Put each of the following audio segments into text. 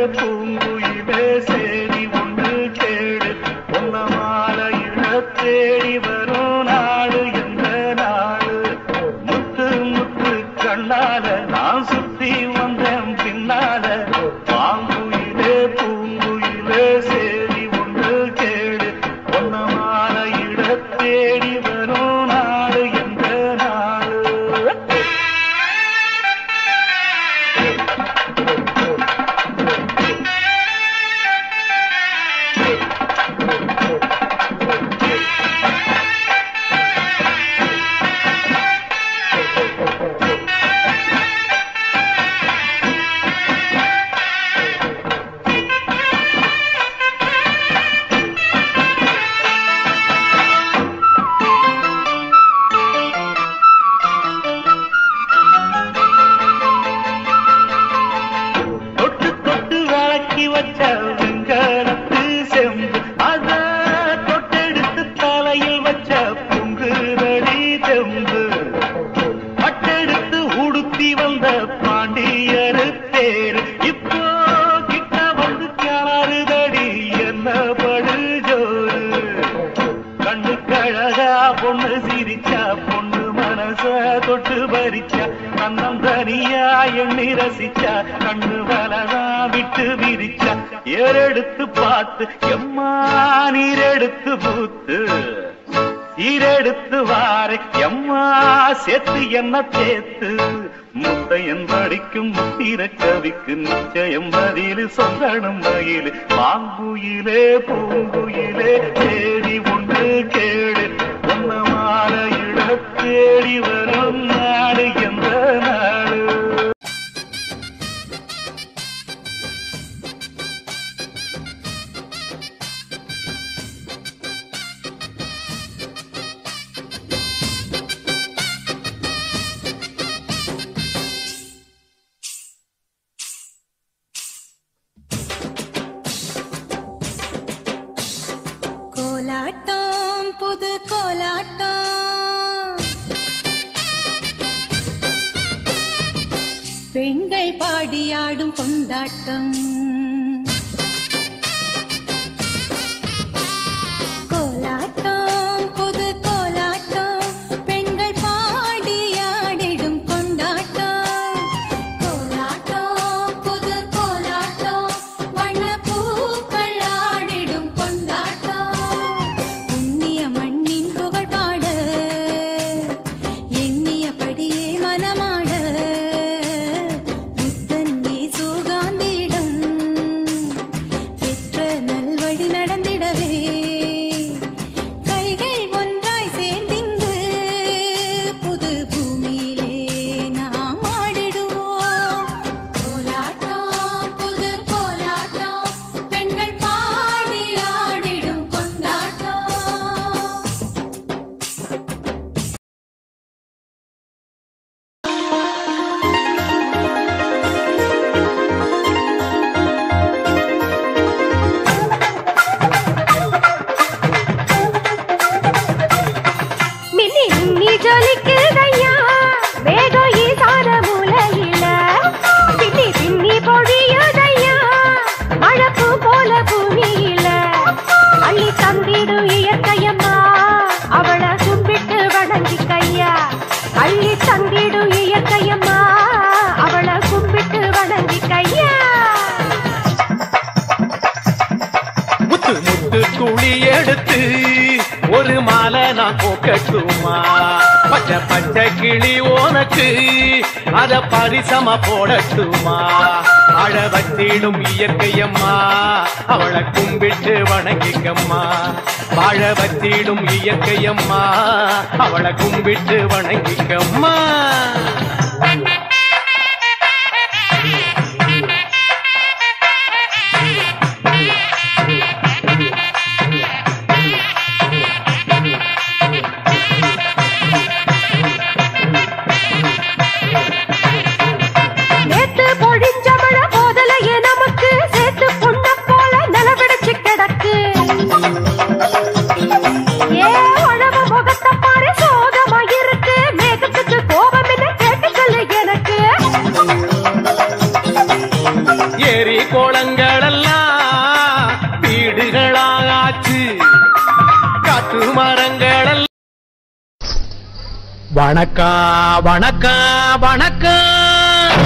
பூங்குயிலே சேரி ஒன்று கேடு பொன்ன மாலையிட தேடி வரும் நாடு எந்த நாடு முத்து முத்து கண்ணால நான் சுத்தி வந்தேன் பின்னால பாங்குயிலே பூங்குயிலே சேரி ஒன்று கேடு பொன்ன மாலையிட தேடி வரும் நாடு எந்த நாடு தொட்டு தொட்டு விளக்கி வச்ச வெங்கலத்து செம்பு அத தொட்டெடுத்து தலையில் வச்ச பொங்குதடி தெம்பு பட்டெடுத்து உடுத்தி வந்த பாண்டியரு தேர் இப்போ கிட்ட வந்து கிளறுதடி என்ன படு ஜோறு கண்ணு கழகா பொண்ணு சிரிச்சா பொண்ணு மனச தொட்டு பறிச்சா கண்ணம் தனியா எண்ணி ரசிச்சா கண்ணு வலதா விட்டு விரிச்சா ஏறெடுத்து பார்த்து எம்மா நீர் எடுத்து பூத்து சீரெடுத்து வாரை எம்மா சேர்த்து என்ன தேத்து முத்தையன் படிக்கும் முத்திர கவிக்கு நிச்சயம் பதில் சொந்தனும் மயில் மாங்குயிலே பூங்குயிலே தேடி ஒன்று கேடு உன்ன மாலையிட தேடி வரும் நாடு எந்த நாடு கோலாட்டம் புது கோலாட்டம் பெண்கள் பாடியாடும் கொண்டாட்டம் கோலாட்டம் புது கோலாட்டம் பெண்கள் பாடியாடிடும் கொண்டாட்டம் கோலாட்டம் புது கோலாட்டம் வண்ணப்பூக்கள் ஆடிடும் கொண்டாட்டம் புண்ணிய மண்ணின் புகழ் பாட எண்ணியபடியே மனமாட புத்தன் இயேசு காந்தியிடம் பெற்ற நல்வழி நடந்திடவே கைகள் ஒன்றாய் சேர்ந்திங்கு புது பூமியிலே நாம் ஆடிடுவோம் கோலாட்டம் புது கோலாட்டம் பெண்கள் பாடி ஆடிடும் கொண்டாட்டம் மின்னி மின்னி ஜொலிக்குதையா மேகம் ஈசான மூலையில பின்னி பின்னி பொழியுதையா மழப்பு போல பூமியில அள்ளி தந்திடும் இயற்கையம்மா அவளை கும்பிட்டு வணங்கிக்கையா அள்ளி தந்திடும் இயற்கையம்மா அவளை கும்பிட்டு வணங்கிக்கையா முத்து முத்து துளி எடுத்து ஒரு மாலை நான் போக்கட்டுமா பச்சை பச்சை கிளி உனக்கு அத பரிசம போடட்டுமா அழ வச்சிடும் இயற்கையம்மா அவளை கும்பிட்டு வணங்கிக்கம்மா வாழ வச்சிடும் இயற்கையம்மா அவளை கும்பிட்டு வணங்கிக்கம்மா நேத்து பொழிஞ்ச மழை போதலையே நமக்கு சேர்த்து பொண்ண போல நிலவிடுச்சு கிடக்கு ஏ உழவு முகத்தை பாரு சோகமா இருக்கு மேகத்துக்கு கோபம் என்ன கேட்டுக்க ஏரி கோளங்களெல்லாம் வீடுகளாச்சு காட்டு மரங்களெல்லாம் வணக்கம் வணக்கம் வணக்கம்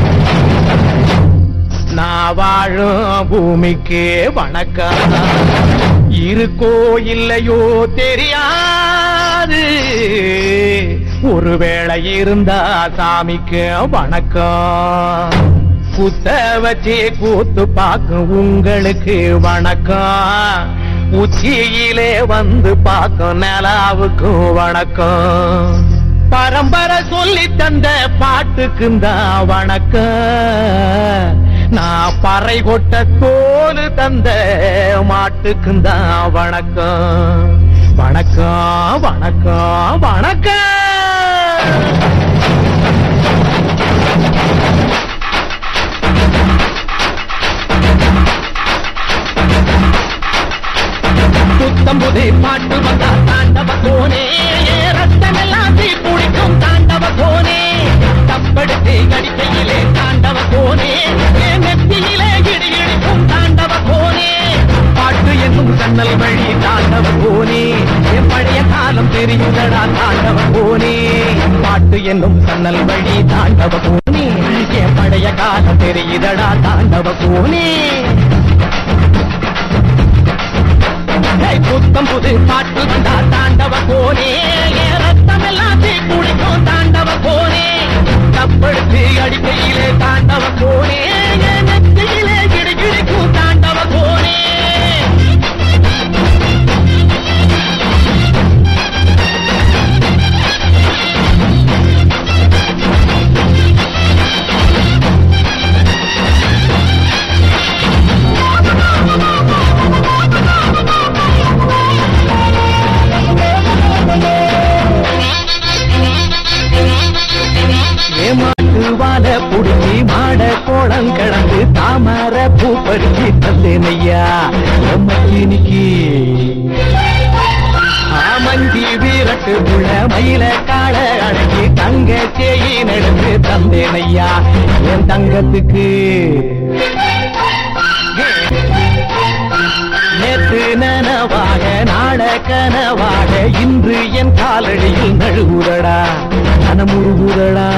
நான் வாழும் பூமிக்கு வணக்கம் இருக்கோ இல்லையோ தெரியாது ஒருவேளை இருந்தா சாமிக்கு வணக்கம் குத்த வச்சு கூத்து பார்க்கும் உங்களுக்கு வணக்கம் உச்சியிலே வந்து பார்க்கும் நிலாவுக்கும் வணக்கம் பரம்பரை சொல்லி தந்த பாட்டுக்கும் தான் வணக்கம் நான் பறை கொட்ட தோலு தந்த மாட்டுக்கும் தான் வணக்கம் வணக்கம் வணக்கம் வணக்கம் புத்தம் புது பாட்டு வந்தா தாண்டவ கோனே ரத்தமெல்லாம் தீ பிடிக்கும் தாண்டவ கோனே தப்படுத்து அடிக்கையிலே தாண்டவ கோனே என் நெத்தியிலே இடி இடிக்கும் தாண்டவ கோனே பாட்டு என்னும் கண்ணல் வழி தாண்டவ கோனே என் பழைய காலம் தெரியுதடா தாண்டவ கோனே பாட்டு என்னும் கண்ணல் வழி தாண்டவ கோனே என் பழைய காலம் தெரியுதடா தாண்டவ கோனே ஏய், புத்தம் புது பாட்டு வந்தா தாண்டவ கோனே என் ரத்தம் எல்லாம் தீ குடிக்கும் தாண்டவ கோனே தப்படுத்து அடிக்கையிலே தாண்டவ கோனே என் நெத்தியிலே கிடி கிடிக்கும் தாண்டவ கோனே ஏமாட்டு வாழ புடுங்கி மாட கோலம் கடந்து தாமர பூ பறிச்சு தந்தேனையா எம்மக்கினிக்கு ஆமஞ்சி வீரட்டு புள்ள மயில காட அடக்கி தங்க சேயி நடந்து தந்தேனையா என் தங்கத்துக்கு நேற்று நனவாக நாள கனவாக இன்று என் காலடியில் நழுவுதடா மனமுருகுதடா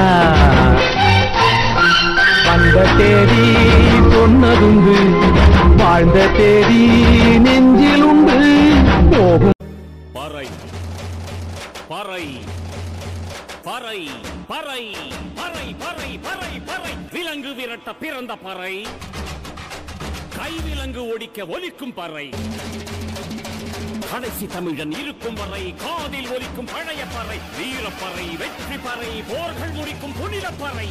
வந்த தேதி சொன்னதுண்டு வாழ்ந்த தேதி நெஞ்சில் உண்டு போகும் பறை பறை பறை பறை பறை பறை பறை பறை விலங்கு விரட்ட பிறந்த பறை கைவிலங்கு ஒடிக்க ஒலிக்கும் பறை கடைசி தமிழன் இருக்கும் வரை காதில் ஒலிக்கும் பழைய பறை வீரப்பறை வெற்றி பறை போர்கள் முடிக்கும் புனித பறை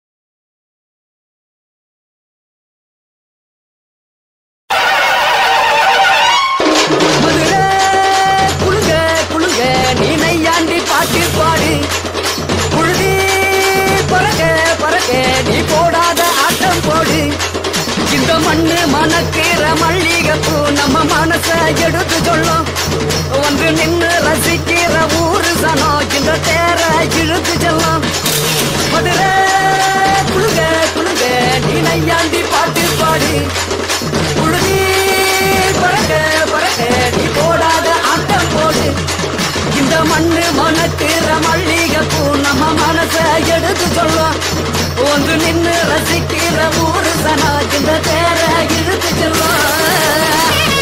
மதுரை குளுங்க குளுங்க நீ நையாண்டி பாட்டு பாடு புழுதி பறக்க பறக்க நீ போடாத ஆட்டம் போடு இந்த மண்ணு மணக்கிற மல்லிகைப்பூ நம்ம மனச எடுத்து சொல்லும் வந்து நின்னு ரசிக்கிற ஊரு சனம் இந்த தேர இழுத்து செல்லும் மதுரை குளுங்க குளுங்க நீ நையாண்டி பாட்டு பாடு புழுதி பறக்க பறக்க நீ போடாத ஆட்டம் போடு இந்த மண்ணு மணக்கிற மல்லிகைப்பூ நம்ம மனச எடுத்து சொல்லும் வந்து நின்னு ரசிக்கிற ஊரு சனா இந்த தேர இழுத்து செல்லும்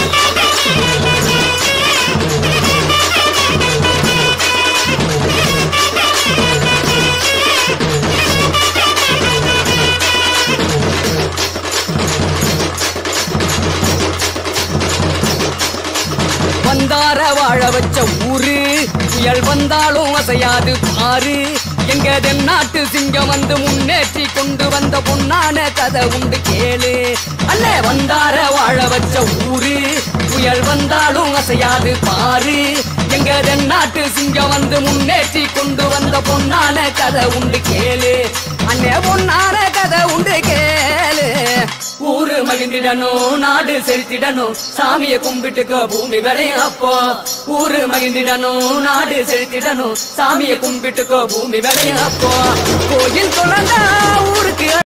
வந்தார வாழ வச்ச ஊரு புயல் வந்தாலும் அசையாது பாரு எங்க தென்னாட்டு சிங்கம் வந்து முன்னேற்றி கொண்டு வந்த பொன்னான கதை உண்டு கேளு அல்ல வந்தார வாழ வச்ச ஊரு புயல் வந்தாலும் அசையாது பாரு எங்க தென்னாட்டு சிங்கம் வந்து முன்னேற்றி கொண்டு வந்த பொன்னான கதை உண்டு கேளு அண்ணே பொன்னான கதை உண்டு கேளு ஊரு மகிழ்ந்திடணும் நாடு செலுத்திடணும் சாமியை கும்பிட்டுக்க பூமி விளையும் அப்போ ஊரு மகிழ்ந்திடணும் நாடு செலுத்திடணும் சாமியை கும்பிட்டுக்க பூமி விளையும் அப்போ கோயில் தொழந்தா ஊருக்கு